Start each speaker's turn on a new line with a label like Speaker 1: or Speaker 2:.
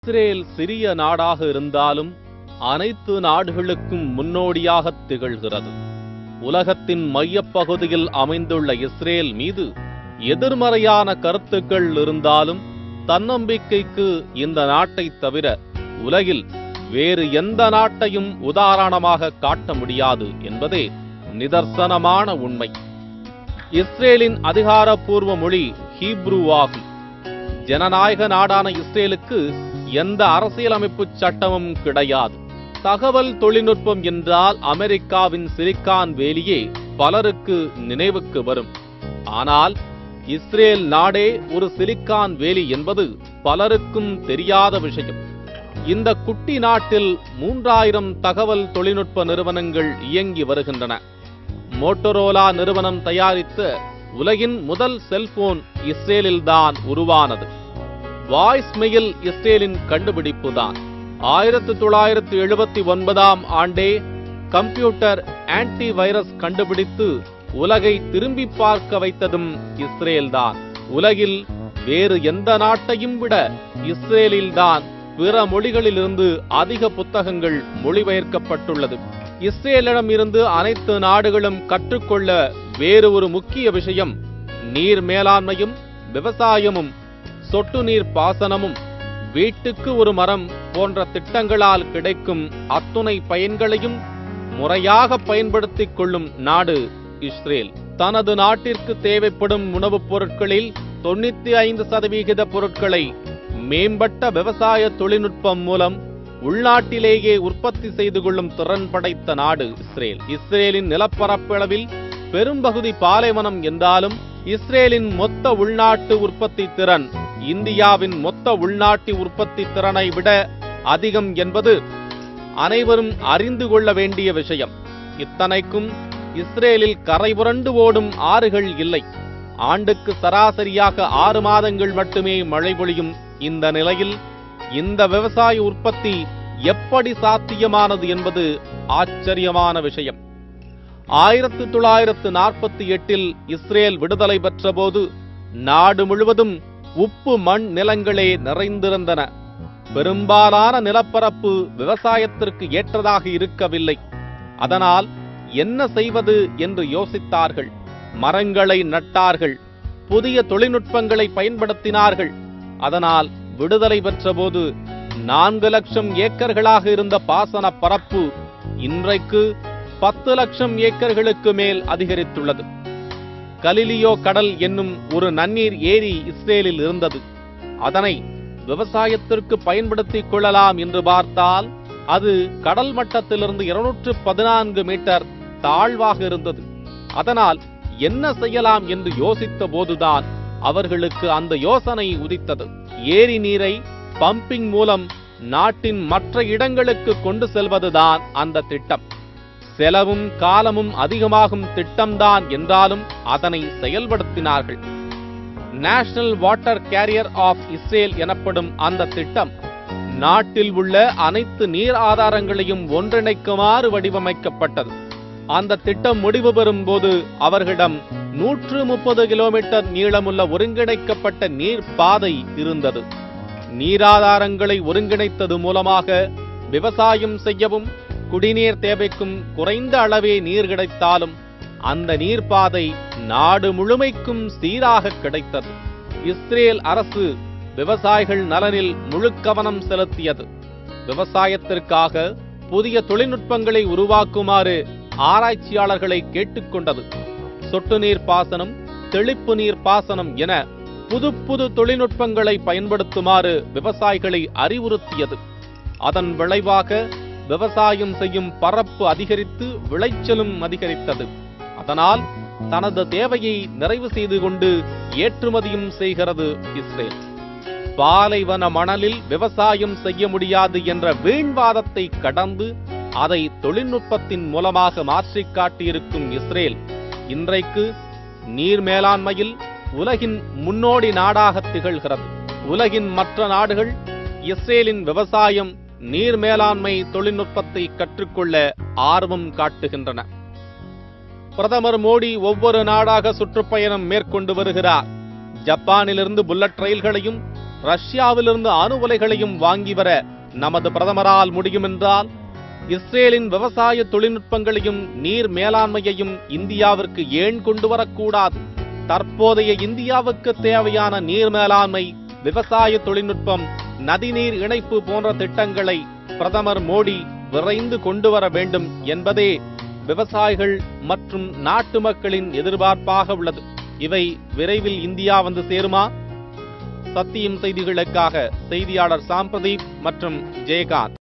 Speaker 1: Israel சிறிய நாடாக இருந்தாலும் அனைத்து நாடுகளுக்கும் முன்னோடியாக திகழ்கிறது உலகத்தின் மையப்பகுதியில் அமைந்துள்ள இஸ்ரேல் மீது எதிர்மறையான கருத்துக்கள் இருந்தாலும் தன்னம்பிக்கைக்கு இந்த நாட்டை தவிர உலகில் வேறு எந்த நாட்டையும் உதாரணமாக காட்ட முடியாது என்பதே நிதர்சனமான உண்மை இஸ்ரேலின் அதிகாரப்பூர்வ மொழி ஹீப்ரு ஆகும் ஜனநாயக நாடான இஸ்ரேலுக்கு எந்த அரசியலமைப்பு சட்டமும் கிடையாது தகவல் தொழில்நுட்பம் என்றால் அமெரிக்காவின் சிலிக்கான் வேலியே பலருக்கு நினைவுக்கு வரும் ஆனால் இஸ்ரேல் நாடே ஒரு சிலிக்கான் வேலி என்பது பலருக்கும் தெரியாத விஷயம் இந்த குட்டி நாட்டில் மூன்றாயிரம் தகவல் தொழில்நுட்ப நிறுவனங்கள் இயங்கி வருகின்றன மோட்டோரோலா நிறுவனம் தயாரித்த உலகின் முதல் செல்போன் இஸ்ரேலில்தான் உருவானது வாய்ஸ் மெயில் இஸ்ரேலின் கண்டுபிடிப்புதான் ஆயிரத்து தொள்ளாயிரத்து எழுபத்தி ஒன்பதாம் ஆண்டே கம்ப்யூட்டர் ஆன்டி வைரஸ் கண்டுபிடித்து உலகை திரும்பி பார்க்க வைத்ததும் இஸ்ரேல்தான் உலகில் வேறு எந்த நாட்டையும் விட இஸ்ரேலில்தான் பிற மொழிகளிலிருந்து அதிக புத்தகங்கள் மொழிபெயர்க்கப்பட்டுள்ளது இஸ்ரேலிடம் இருந்து அனைத்து நாடுகளும் கற்றுக்கொள்ள வேறு ஒரு முக்கிய விஷயம் நீர் மேலாண்மையும் விவசாயமும் சொட்டு நீர் பாசனமும் வீட்டுக்கு ஒரு மரம் போன்ற திட்டங்களால் கிடைக்கும் அத்துணை பயன்களையும் முறையாக பயன்படுத்திக் கொள்ளும் நாடு இஸ்ரேல் தனது நாட்டிற்கு தேவைப்படும் உணவுப் பொருட்களில் தொண்ணூத்தி ஐந்து சதவிகித பொருட்களை மேம்பட்ட விவசாய தொழில்நுட்பம் மூலம் உள்நாட்டிலேயே உற்பத்தி செய்து கொள்ளும் திறன் படைத்த நாடு இஸ்ரேல் இஸ்ரேலின் நிலப்பரப்பளவில் பெரும்பகுதி பாலைவனம் என்றாலும் இஸ்ரேலின் மொத்த உள்நாட்டு உற்பத்தி திறன் இந்தியாவின் மொத்த உள்நாட்டு உற்பத்தி திறனை விட அதிகம் என்பது அனைவரும் அறிந்து கொள்ள வேண்டிய விஷயம் இத்தனைக்கும் இஸ்ரேலில் கரை புரண்டு ஓடும் ஆறுகள் இல்லை ஆண்டுக்கு சராசரியாக ஆறு மாதங்கள் மட்டுமே மழை பொழியும் இந்த நிலையில் இந்த விவசாய உற்பத்தி எப்படி சாத்தியமானது என்பது ஆச்சரியமான விஷயம் ஆயிரத்து தொள்ளாயிரத்து நாற்பத்தி எட்டில் இஸ்ரேல் விடுதலை பெற்றபோது நாடு முழுவதும் உப்பு மண் நிலங்களே நிறைந்திருந்தன பெரும்பாலான நிலப்பரப்பு விவசாயத்திற்கு ஏற்றதாக இருக்கவில்லை அதனால் என்ன செய்வது என்று யோசித்தார்கள் மரங்களை நட்டார்கள் புதிய தொழில்நுட்பங்களை பயன்படுத்தினார்கள் அதனால் விடுதலை பெற்றபோது நான்கு லட்சம் ஏக்கர்களாக இருந்த பாசன பரப்பு இன்றைக்கு பத்து லட்சம் ஏக்கர்களுக்கு மேல் அதிகரித்துள்ளது கலிலியோ கடல் என்னும் ஒரு நன்னீர் ஏரி இஸ்ரேலில் இருந்தது அதனை விவசாயத்திற்கு பயன்படுத்திக் கொள்ளலாம் என்று பார்த்தால் அது கடல் மட்டத்திலிருந்து இருநூற்று பதினான்கு மீட்டர் தாழ்வாக இருந்தது அதனால் என்ன செய்யலாம் என்று யோசித்த போதுதான் அவர்களுக்கு அந்த யோசனை உதித்தது ஏரி நீரை பம்பிங் மூலம் நாட்டின் மற்ற இடங்களுக்கு கொண்டு செல்வதுதான் அந்த திட்டம் செலவும் காலமும் அதிகமாகும் திட்டம்தான் என்றாலும் அதனை செயல்படுத்தினார்கள் national water carrier of Israel எனப்படும் அந்த திட்டம் நாட்டில் உள்ள அனைத்து நீர் ஆதாரங்களையும் ஒன்றிணைக்குமாறு வடிவமைக்கப்பட்டது அந்த திட்டம் முடிவு பெறும் போது அவர்களிடம் நூற்று முப்பது கிலோமீட்டர் நீளமுள்ள ஒருங்கிணைக்கப்பட்ட நீர் பாதை இருந்தது நீராதாரங்களை ஒருங்கிணைத்தது மூலமாக விவசாயம் செய்யவும் குடிநீர் தேவைக்கும் குறைந்த அளவே நீர் கிடைத்தாலும் அந்த நீர்ப்பாதை நாடு முழுமைக்கும் சீராக கிடைத்தது இஸ்ரேல் அரசு விவசாயிகள் நலனில் முழு கவனம் செலுத்தியது விவசாயத்திற்காக புதிய தொழில்நுட்பங்களை உருவாக்குமாறு ஆராய்ச்சியாளர்களை கேட்டுக்கொண்டது சொட்டு நீர் பாசனம் தெளிப்பு நீர் பாசனம் என புது புது தொழில்நுட்பங்களை பயன்படுத்துமாறு விவசாயிகளை அறிவுறுத்தியது அதன் விளைவாக விவசாயம் செய்யும் பரப்பு அதிகரித்து விளைச்சலும் அதிகரித்தது அதனால் தனது தேவையை நிறைவு செய்து கொண்டு ஏற்றுமதியும் செய்கிறது இஸ்ரேல் பாலைவன மணலில் விவசாயம் செய்ய முடியாது என்ற வீண்வாதத்தை கடந்து அதை தொழில்நுட்பத்தின் மூலமாக மாற்றிக் காட்டியிருக்கும் இஸ்ரேல் இன்றைக்கு நீர் மேலாண்மையில் உலகின் முன்னோடி நாடாக திகழ்கிறது உலகின் மற்ற நாடுகள் இஸ்ரேலின் விவசாயம் நீர் மேலாண்மை தொழில்நுட்பத்தை கற்றுக்கொள்ள ஆர்வம் காட்டுகின்றன பிரதமர் மோடி ஒவ்வொரு நாடாக சுற்றுப்பயணம் மேற்கொண்டு வருகிறார் ஜப்பானிலிருந்து புல்லட் ரயில்களையும் ரஷ்யாவிலிருந்து அணு உலைகளையும் வாங்கி வர நமது பிரதமரால் முடியும் என்றால் இஸ்ரேலின் விவசாய தொழில்நுட்பங்களையும் நீர் மேலாண்மையையும் இந்தியாவிற்கு ஏன் கொண்டு வரக்கூடாது தற்போதைய இந்தியாவுக்கு தேவையான நீர் மேலாண்மை விவசாய தொழில்நுட்பம் நதிநீர் இணைப்பு போன்ற திட்டங்களை பிரதமர் மோடி விரைந்து கொண்டு வர வேண்டும் என்பதே விவசாயிகள் மற்றும் நாட்டு மக்களின் எதிர்பார்ப்பாக உள்ளது இவை விரைவில் இந்தியா வந்து சேருமா சத்தியம் செய்திகளுக்காக செய்தியாளர் சாம்பிரதீப் மற்றும் ஜெயகாந்த்